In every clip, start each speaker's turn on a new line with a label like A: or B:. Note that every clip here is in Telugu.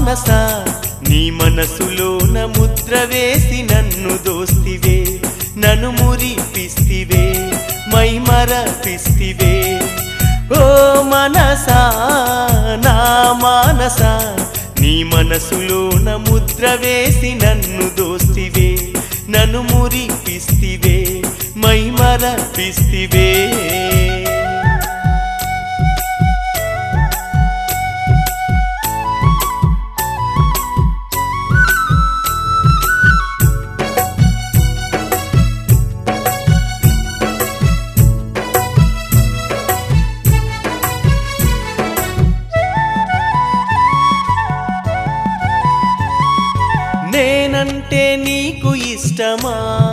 A: మానస నీ మనసులోన ముద్ర వేసి నన్ను దోస్తివే నన్ను మురిపిస్తివే మై మరపిస్తివే ఓ మనస నా మానస నీ మనసులోన ముద్ర వేసి నన్ను దోస్తివే నన్ను మురిపిస్తివే మై మరపిస్తివే నేనంటే నీకు ఇష్టమా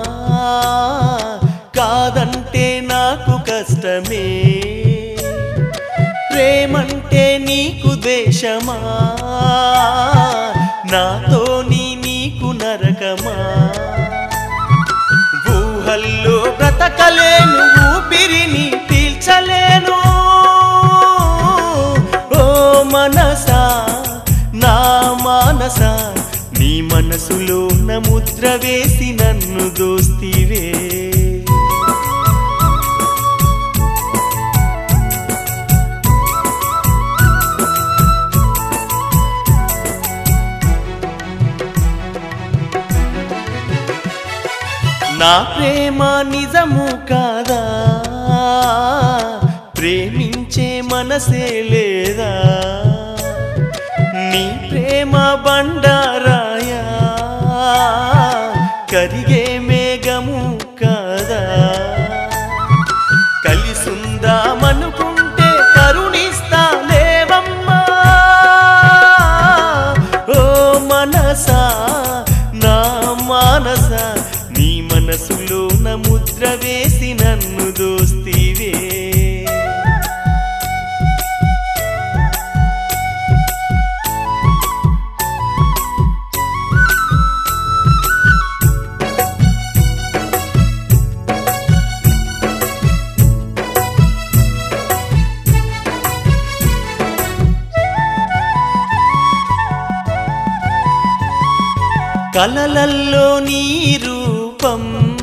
A: కాదంటే నాకు కష్టమే ప్రేమంటే నీకు దేశమా నాతోని నీకు నరకమా ఊహల్లో బ్రతకలేను ఊపిరిని పీల్చలేను ఓ మనసా నా మానస నీ మనసులో నా ముద్ర వేసి నన్ను దోస్తివే నా ప్రేమ నిజము కాదా ప్రేమించే మనసే లేదా నీ ప్రేమ బండారాయా కరిగే మేఘము కాదా కలిసుందామనుకుంటే కరుణిస్తా లేవమ్మా ఓ మనసా నా మానస నీ మనసులో నా ముద్ర వేసి నన్ను దోస్తివే కలలల్లో నీ రూపం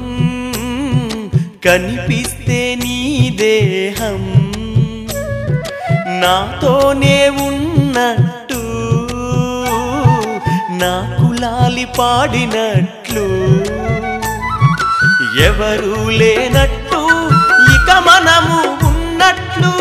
A: కనిపిస్తే నీ దేహం నాతోనే ఉన్నట్టు నా కులాలి పాడినట్లు ఎవరు లేనట్టు ఇక మనము ఉన్నట్లు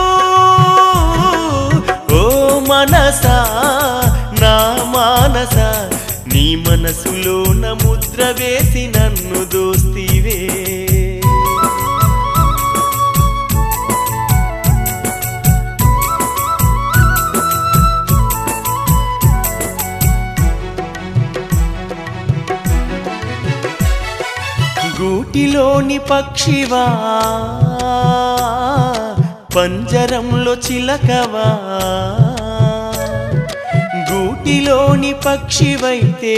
A: ఓ మనసా నా మానస నీ మనసులో నా ముద్ర వేసి నన్ను దోస్తివే గూటిలోని పక్షివా పంజరంలో చిలకవా గూటిలోని పక్షివైతే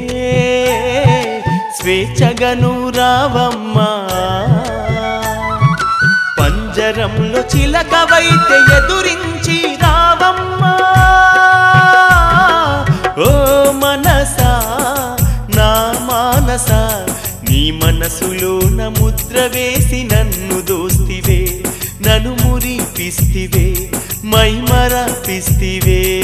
A: స్వేచ్ఛగను రావమ్మా పంజరంలో చిలకవైతే ఎదురించి రావమ్మా ఓ మనసా నా మానస నీ మనసులో నా ముద్ర వేసి నన్ను దోస్తివే నన్ను మురిపిస్తివే మై మరపిస్తివే